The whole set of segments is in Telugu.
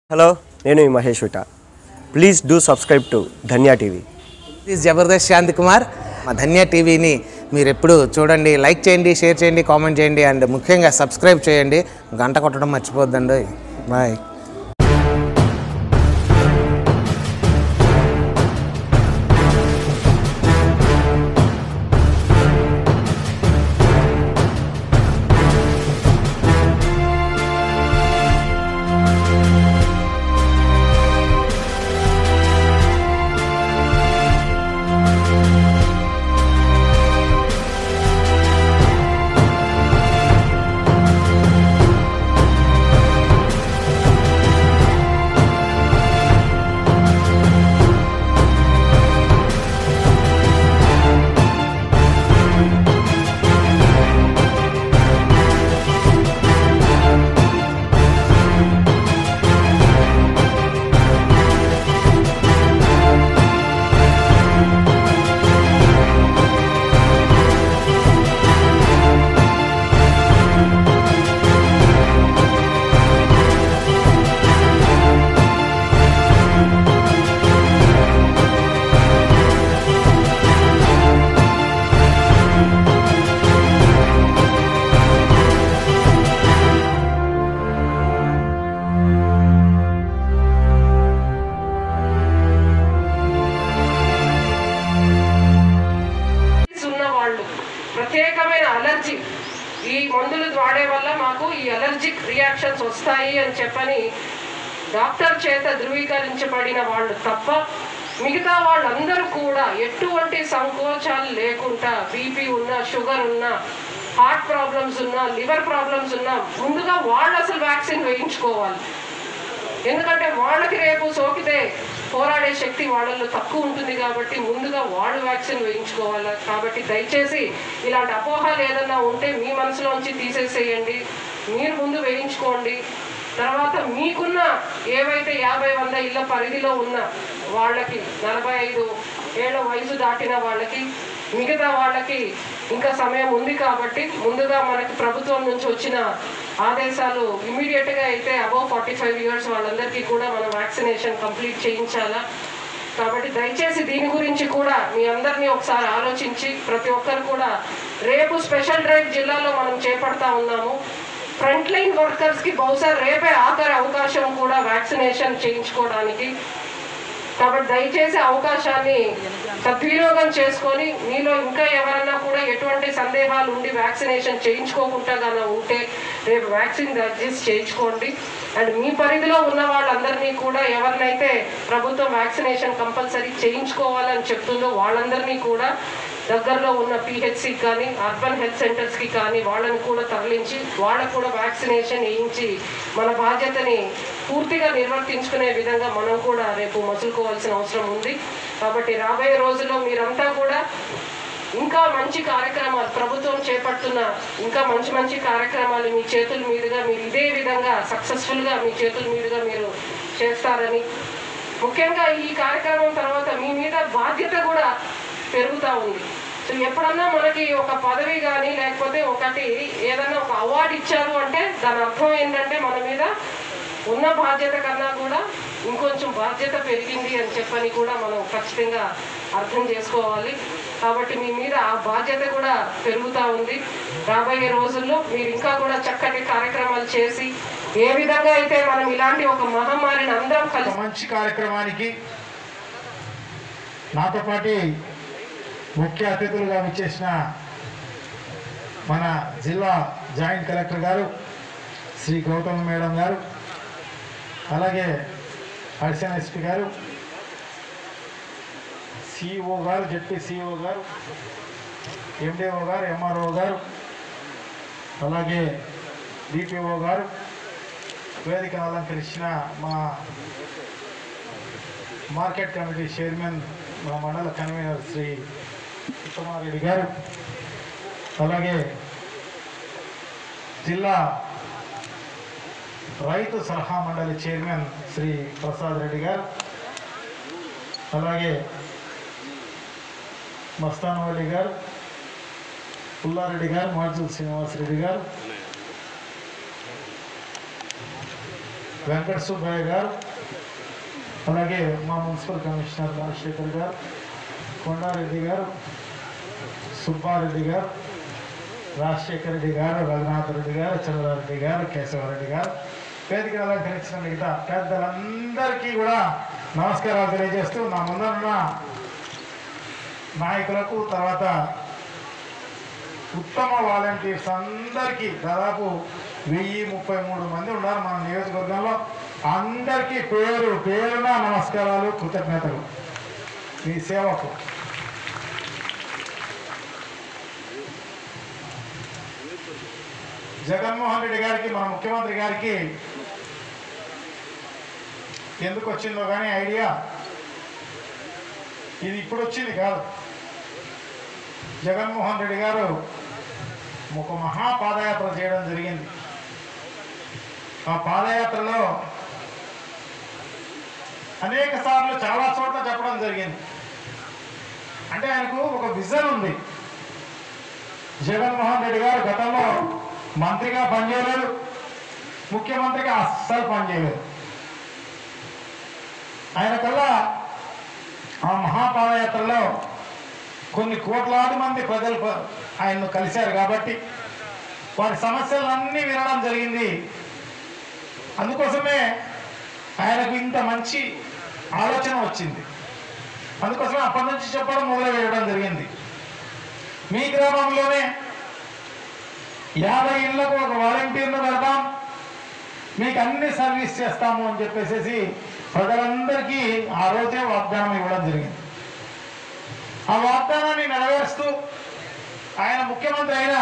హలో నేను మీ మహేష్ విట please do subscribe to Dhanya TV this Jabardasth Shanti Kumar మా ధన్య టీవీని మీరు ఎప్పుడు చూడండి లైక్ చేయండి షేర్ చేయండి కామెంట్ చేయండి అండ్ ముఖ్యంగా సబ్స్క్రైబ్ చేయండి గంట కొట్టడం మర్చిపోద్దండి బాయ్ ఉన్న వాళ్ళు ప్రత్యేకమైన అలర్జీ ఈ మందులు వాడే వల్ల మాకు ఈ అలర్జిక్ రియాక్షన్స్ వస్తాయి అని చెప్పని డాక్టర్ చేత ధృవీకరించబడిన వాళ్ళు తప్ప మిగతా వాళ్ళందరూ కూడా ఎటువంటి సంకోచాలు లేకుండా బీపీ ఉన్నా షుగర్ ఉన్నా హార్ట్ ప్రాబ్లమ్స్ ఉన్నా లివర్ ప్రాబ్లమ్స్ ఉన్నా ముందుగా వాళ్ళు అసలు వ్యాక్సిన్ వేయించుకోవాలి ఎందుకంటే వాళ్ళకి రేపు సోకితే పోరాడే శక్తి వాళ్ళల్లో తక్కువ ఉంటుంది కాబట్టి ముందుగా వాళ్ళు వ్యాక్సిన్ వేయించుకోవాలి కాబట్టి దయచేసి ఇలాంటి అపోహలు ఏదన్నా ఉంటే మీ మనసులోంచి తీసేసేయండి మీరు ముందు వేయించుకోండి తర్వాత మీకున్న ఏవైతే యాభై వంద ఇళ్ళ పరిధిలో ఉన్న వాళ్ళకి నలభై ఐదు ఏళ్ళ వయసు దాటిన వాళ్ళకి మిగతా వాళ్ళకి ఇంకా సమయం ఉంది కాబట్టి ముందుగా మనకి ప్రభుత్వం నుంచి వచ్చిన ఆదేశాలు ఇమీడియట్ గా అయితే అబౌవ్ ఫార్టీ ఫైవ్ ఇయర్స్ వాళ్ళందరికీ కూడా మనం వ్యాక్సినేషన్ కంప్లీట్ చేయించాలా కాబట్టి దయచేసి దీని గురించి కూడా మీ అందరినీ ఒకసారి ఆలోచించి ప్రతి ఒక్కరు కూడా రేపు స్పెషల్ డ్రైవ్ జిల్లాలో మనం చేపడతా ఉన్నాము ఫ్రంట్ లైన్ వర్కర్స్ కి బహుశా రేపే ఆఖరి అవకాశం కూడా వ్యాక్సినేషన్ చేయించుకోవడానికి కాబట్టి దయచేసి అవకాశాన్ని సద్వినియోగం చేసుకొని మీలో ఇంకా ఎవరన్నా కూడా ఎటువంటి సందేహాలు ఉండి వ్యాక్సినేషన్ చేయించుకోకుండా గాన ఉంటే రేపు వ్యాక్సిన్ రిజిస్ట్ చేయించుకోండి అండ్ మీ పరిధిలో ఉన్న వాళ్ళందరినీ కూడా ఎవరినైతే ప్రభుత్వం వ్యాక్సినేషన్ కంపల్సరీ చేయించుకోవాలని చెప్తుందో వాళ్ళందరినీ కూడా దగ్గరలో ఉన్న పిహెచ్సి కానీ అర్బన్ హెల్త్ సెంటర్స్కి కానీ వాళ్ళని కూడా తరలించి వాళ్ళకు కూడా వ్యాక్సినేషన్ వేయించి మన బాధ్యతని పూర్తిగా నిర్వర్తించుకునే విధంగా మనం కూడా రేపు మసులుకోవాల్సిన అవసరం ఉంది కాబట్టి రాబోయే రోజుల్లో మీరంతా కూడా ఇంకా మంచి కార్యక్రమాలు ప్రభుత్వం చేపడుతున్న ఇంకా మంచి మంచి కార్యక్రమాలు మీ చేతుల మీదుగా మీరు ఇదే విధంగా సక్సెస్ఫుల్గా మీ చేతుల మీదుగా మీరు చేస్తారని ముఖ్యంగా ఈ కార్యక్రమం తర్వాత మీ మీద బాధ్యత కూడా పెరుగుతూ ఉంది సో ఎప్పుడన్నా మనకి ఒక పదవి కానీ లేకపోతే ఒకటి ఏదన్నా ఒక అవార్డు ఇచ్చారు అంటే దాని అర్థం ఏంటంటే మన మీద ఉన్న బాధ్యత కన్నా కూడా ఇంకొంచెం బాధ్యత పెరిగింది అని చెప్పని కూడా మనం ఖచ్చితంగా అర్థం చేసుకోవాలి కాబట్టి మీ మీద ఆ బాధ్యత కూడా పెరుగుతూ ఉంది రాబోయే రోజుల్లో మీరు ఇంకా కూడా చక్కటి కార్యక్రమాలు చేసి ఏ విధంగా అయితే మనం ఇలాంటి ఒక మహమ్మారిని అందరం కలిసి ఒక మంచి కార్యక్రమానికి నాతో పాటు ముఖ్య అతిథులుగా విచ్చేసిన మన జిల్లా జాయింట్ కలెక్టర్ గారు శ్రీ గౌతమ్ మేడం గారు అలాగే అడిషనల్ ఎస్పీ గారు సిఇఓ గారు జడ్పీ సిఇఓ గారు ఎండిఓ గారు ఎంఆర్ఓ గారు అలాగే డిపిఓ గారు వేదికను అలంకరించిన మా మార్కెట్ కమిటీ చైర్మన్ మా మండల కన్వీనర్ శ్రీ ఉత్తమారెడ్డి గారు అలాగే జిల్లా రైతు సలహా మండలి చైర్మన్ శ్రీ ప్రసాద్ రెడ్డి గారు అలాగే మస్తానవల్లి గారు పుల్లారెడ్డి గారు మార్జుల్ శ్రీనివాసరెడ్డి గారు వెంకట సుబ్బయ్య గారు అలాగే మా మున్సిపల్ కమిషనర్ రాజశేఖర్ గారు కొండారెడ్డి గారు సుబ్బారెడ్డి గారు రాజశేఖర రెడ్డి గారు రఘునాథ్ రెడ్డి గారు చంద్రారెడ్డి గారు కేశవరెడ్డి గారు వేదిక అలంకరించిన మిగతా పెద్దలందరికీ కూడా నమస్కారాలు తెలియజేస్తూ నా ముందరున్న నాయకులకు తర్వాత ఉత్తమ వాలంటీర్స్ అందరికీ దాదాపు వెయ్యి ముప్పై మూడు మంది ఉన్నారు మన నియోజకవర్గంలో అందరికీ పేరు పేరున నమస్కారాలు కృతజ్ఞతలు మీ సేవకు జగన్మోహన్ రెడ్డి గారికి మన ముఖ్యమంత్రి గారికి ఎందుకు వచ్చిందో కానీ ఐడియా ఇది ఇప్పుడు వచ్చింది కాదు జగన్మోహన్ రెడ్డి గారు ఒక మహా పాదయాత్ర చేయడం జరిగింది ఆ పాదయాత్రలో అనేక సార్లు చాలా చోట్ల చెప్పడం జరిగింది అంటే ఆయనకు ఒక విజన్ ఉంది జగన్మోహన్ రెడ్డి గారు గతంలో మంత్రిగా పనిచేయలేదు ముఖ్యమంత్రిగా అస్సలు పనిచేయలేదు ఆయన కల్లా ఆ మహాపాదయాత్రలో కొన్ని కోట్లాది మంది ప్రజలు ప- ఆయన్ను కలిశారు కాబట్టి వారి సమస్యలన్నీ వినడం జరిగింది అందుకోసమే ఆయనకు ఇంత మంచి ఆలోచన వచ్చింది అందుకోసమే అప్పటి నుంచి చెప్పడం మొదలు వేయడం జరిగింది మీ గ్రామంలోనే యాభై ఇళ్లకు ఒక వాలంటీర్ను పెడతాం మీకు అన్ని సర్వీస్ చేస్తాము అని చెప్పేసి ప్రజలందరికీ ఆ రోజే వాగ్దానం ఇవ్వడం జరిగింది ఆ వాగ్దానాన్ని నెరవేరుస్తూ ఆయన ముఖ్యమంత్రి అయిన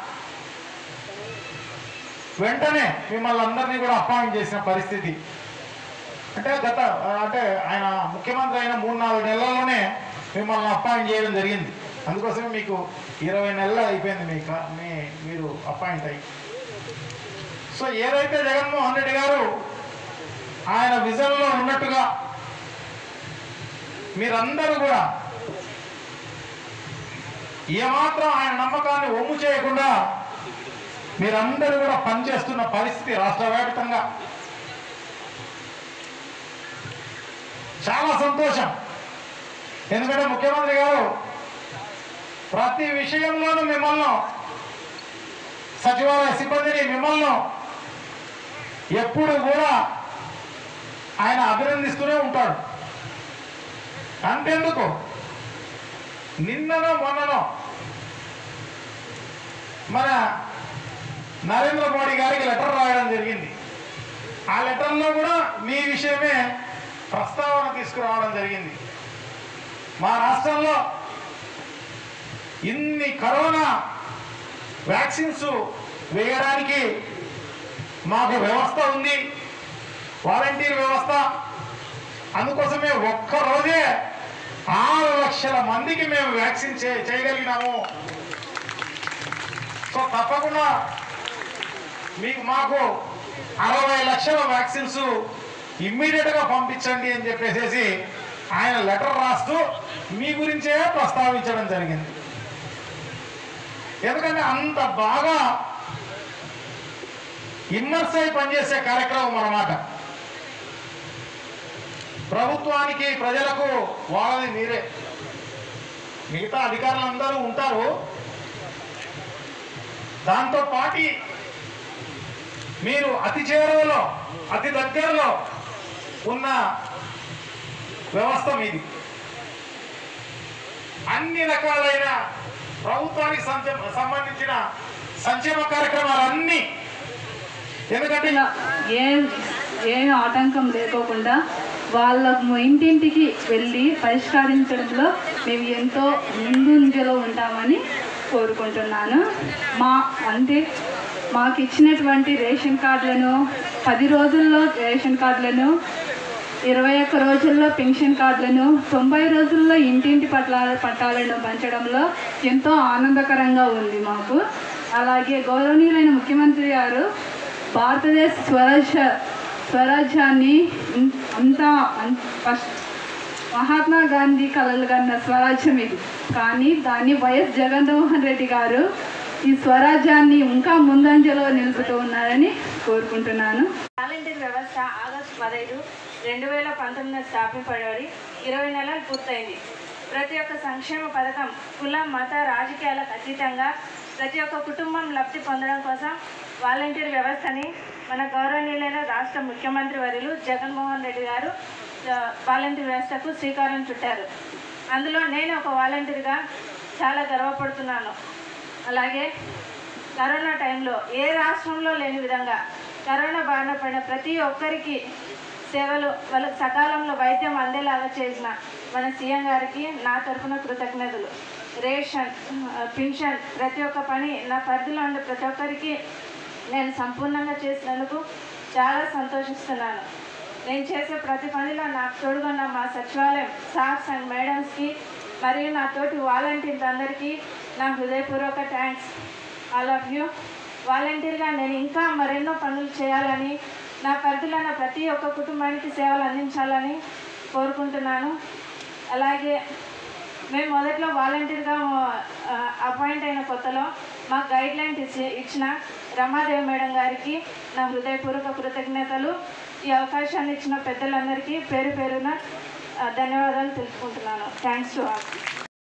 వెంటనే మిమ్మల్ని అందరినీ కూడా అపాయింట్ చేసిన పరిస్థితి అంటే గత అంటే ఆయన ముఖ్యమంత్రి అయిన మూడు నాలుగు నెలల్లోనే మిమ్మల్ని అపాయింట్ చేయడం జరిగింది అందుకోసమే మీకు ఇరవై నెలలు అయిపోయింది మీ కా- మీ మీరు అపాయింట్ అయ్యి సో ఏదైతే జగన్మోహన్ రెడ్డి గారు ఆయన విజన్లో ఉన్నట్టుగా మీరందరూ కూడా ఏమాత్రం ఆయన నమ్మకాన్ని ఒమ్ము చేయకుండా మీరందరూ కూడా పనిచేస్తున్న పరిస్థితి రాష్ట్ర వ్యాప్తంగా చాలా సంతోషం ఎందుకంటే ముఖ్యమంత్రి గారు ప్రతి విషయంలోనూ మిమ్మల్ని సచివాలయ సిబ్బందిని మిమ్మల్ని ఎప్పుడు కూడా ఆయన అభినందిస్తూనే ఉంటాడు అంతెందుకు నిన్ననో మొన్ననో మన నరేంద్ర మోడీ గారికి లెటర్ రాయడం జరిగింది ఆ లెటర్లో కూడా మీ విషయమే ప్రస్తావన తీసుకురావడం జరిగింది మా రాష్ట్రంలో ఇన్ని కరోనా వ్యాక్సిన్స్ వేయడానికి మాకు వ్యవస్థ ఉంది వాలంటీర్ వ్యవస్థ అందుకోసమే ఒక్క రోజే ఆరు లక్షల మందికి మేము వ్యాక్సిన్ చే చేయగలిగినాము సో తప్పకుండా మీకు మాకు అరవై లక్షల వ్యాక్సిన్స్ ఇమ్మీడియట్గా పంపించండి అని చెప్పేసి ఆయన లెటర్ రాస్తూ మీ గురించే ప్రస్తావించడం జరిగింది ఎందుకంటే అంత బాగా ఇమ్మర్స్ అయి పనిచేసే కార్యక్రమం అన్నమాట ప్రభుత్వానికి ప్రజలకు వాళ్ళది మీరే మిగతా అధికారులందరూ ఉంటారు దాంతో పాటి మీరు అతి చేరువలో అతి దగ్గరలో ఉన్న వ్యవస్థ మీది అన్ని రకాలైన ప్రభుత్వానికి సంచ- సంబంధించిన సంక్షేమ కార్యక్రమాలన్నీ ఎందుకంటే ఇలా ఏ ఏమి ఆటంకం లేకోకుండా వాళ్ళ ఇంటింటికి వెళ్ళి పరిష్కరించడంలో మేము ఎంతో ముందుంజలో ఉంటామని కోరుకుంటున్నాను మా అంటే మాకు ఇచ్చినటువంటి రేషన్ కార్డులను పది రోజుల్లో రేషన్ కార్డులను ఇరవై ఒక్క రోజుల్లో పెన్షన్ కార్డులను తొంభై రోజుల్లో ఇంటింటి పట్ల పట్టాలను పంచడంలో ఎంతో ఆనందకరంగా ఉంది మాకు అలాగే గౌరవనీయులైన ముఖ్యమంత్రి గారు భారతదేశ స్వరాజ్య స్వరాజ్యాన్ని ఇన్- అంతా అన్- ఫస్ట్ మహాత్మా గాంధీ కలలు కన్న స్వరాజ్యం ఇది కానీ దాన్ని వైఎస్ జగన్మోహన్ రెడ్డి గారు ఈ స్వరాజ్యాన్ని ఇంకా ముందంజలో నిలుపుతూ ఉన్నారని కోరుకుంటున్నాను వాలంటీర్ వ్యవస్థ ఆగస్టు పదహైదు రెండు వేల పంతొమ్మిది స్థాపింపబడి ఇరవై నెలలు పూర్తయింది ప్రతి ఒక్క సంక్షేమ పథకం కుల మత రాజకీయాలకు అతీతంగా ప్రతి ఒక్క కుటుంబం లబ్ధి పొందడం కోసం వాలంటీర్ వ్యవస్థని మన గౌరవనీయులైన రాష్ట్ర ముఖ్యమంత్రి వర్యులు జగన్మోహన్ రెడ్డి గారు ఆ, వాలంటీర్ వ్యవస్థకు శ్రీకారం చుట్టారు అందులో నేను ఒక వాలంటీర్గా చాలా గర్వపడుతున్నాను అలాగే కరోనా టైంలో ఏ రాష్ట్రంలో లేని విధంగా కరోనా బారిన పడిన ప్రతి ఒక్కరికి సేవలు వాళ్ళకి సకాలంలో వైద్యం అందేలాగా చేసిన మన సీఎం గారికి నా తరఫున కృతజ్ఞతలు రేషన్ ఆ, పింఛన్ ప్రతి ఒక్క పని నా పరిధిలో ఉండే ప్రతి ఒక్కరికి నేను సంపూర్ణంగా చేసినందుకు చాలా సంతోషిస్తున్నాను నేను చేసే ప్రతి పనిలో నాకు తోడుగున్న మా సచివాలయం సార్స్ అండ్ మేడమ్స్కి మరియు నా తోటి వాలంటీర్స్ అందరికీ నా హృదయపూర్వక థ్యాంక్స్ ఆల్ ఆఫ్ యూ వాలంటీర్గా నేను ఇంకా మరెన్నో పనులు చేయాలని నా పరిధిలో ఉన్న ప్రతి ఒక్క కుటుంబానికి సేవలు అందించాలని కోరుకుంటున్నాను అలాగే మేము మొదట్లో వాలంటీర్గా అపాయింట్ అయిన కొత్తలో మాకు గైడ్ లైన్ ఇచ్చి ఇచ్చిన రమాదేవి మేడం గారికి నా హృదయపూర్వక కృతజ్ఞతలు ఈ అవకాశాన్ని ఇచ్చిన పెద్దలందరికీ పేరు పేరున ఆ, ధన్యవాదాలు తెలుపుకుంటున్నాను థ్యాంక్స్ టు ఆల్